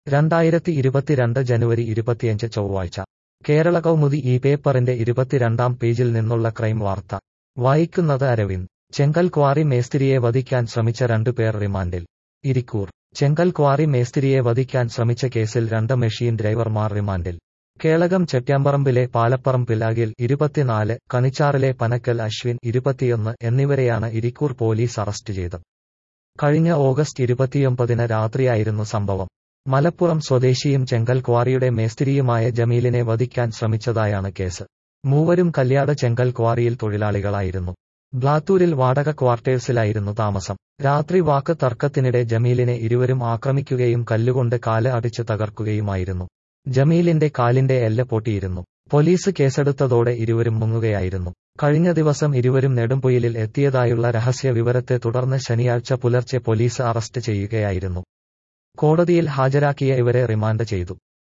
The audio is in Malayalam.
രണ്ടായിരത്തി ഇരുപത്തിരണ്ട് ജനുവരി ഇരുപത്തിയഞ്ച് ചൊവ്വാഴ്ച കേരള കൗമുദി ഈ പേപ്പറിന്റെ ഇരുപത്തിരണ്ടാം പേജിൽ നിന്നുള്ള ക്രൈം വാർത്ത വായിക്കുന്നത് അരവിന്ദ് ചെങ്കൽ ക്വാറി മേസ്തിരിയെ വധിക്കാൻ ശ്രമിച്ച രണ്ടുപേർ റിമാൻഡിൽ ഇരിക്കൂർ ചെങ്കൽ ക്വാറി മേസ്തിരിയെ വധിക്കാൻ ശ്രമിച്ച കേസിൽ രണ്ട് മെഷീൻ ഡ്രൈവർമാർ റിമാൻഡിൽ കേളകം ചെട്ട്യാമ്പറമ്പിലെ പാലപ്പറമ്പിൽ അഖിൽ ഇരുപത്തിനാല് കണിച്ചാറിലെ പനക്കൽ അശ്വിൻ ഇരുപത്തിയൊന്ന് എന്നിവരെയാണ് ഇരിക്കൂർ പോലീസ് അറസ്റ്റ് ചെയ്തത് കഴിഞ്ഞ ഓഗസ്റ്റ് ഇരുപത്തിയൊമ്പതിന് രാത്രിയായിരുന്നു സംഭവം മലപ്പുറം സ്വദേശിയും ചെങ്കൽ ക്വാറിയുടെ മേസ്തിരിയുമായ ജമീലിനെ വധിക്കാൻ ശ്രമിച്ചതായാണ് കേസ് മൂവരും കല്യാട് ചെങ്കൽ ക്വാറിയിൽ തൊഴിലാളികളായിരുന്നു ബ്ലാത്തൂരിൽ വാടക ക്വാർട്ടേഴ്സിലായിരുന്നു താമസം രാത്രി വാക്ക് തർക്കത്തിനിടെ ജമീലിനെ ഇരുവരും ആക്രമിക്കുകയും കല്ലുകൊണ്ട് കാല് അടിച്ച് തകർക്കുകയുമായിരുന്നു ജമീലിന്റെ കാലിന്റെ എല്ല് പൊട്ടിയിരുന്നു പോലീസ് കേസെടുത്തതോടെ ഇരുവരും മുങ്ങുകയായിരുന്നു കഴിഞ്ഞ ദിവസം ഇരുവരും നെടുമ്പൊയിലിൽ എത്തിയതായുള്ള രഹസ്യ വിവരത്തെ തുടർന്ന് ശനിയാഴ്ച പുലർച്ചെ പോലീസ് അറസ്റ്റ് ചെയ്യുകയായിരുന്നു കോടതിയിൽ ഹാജരാക്കിയ ഇവരെ റിമാൻഡ് ചെയ്തു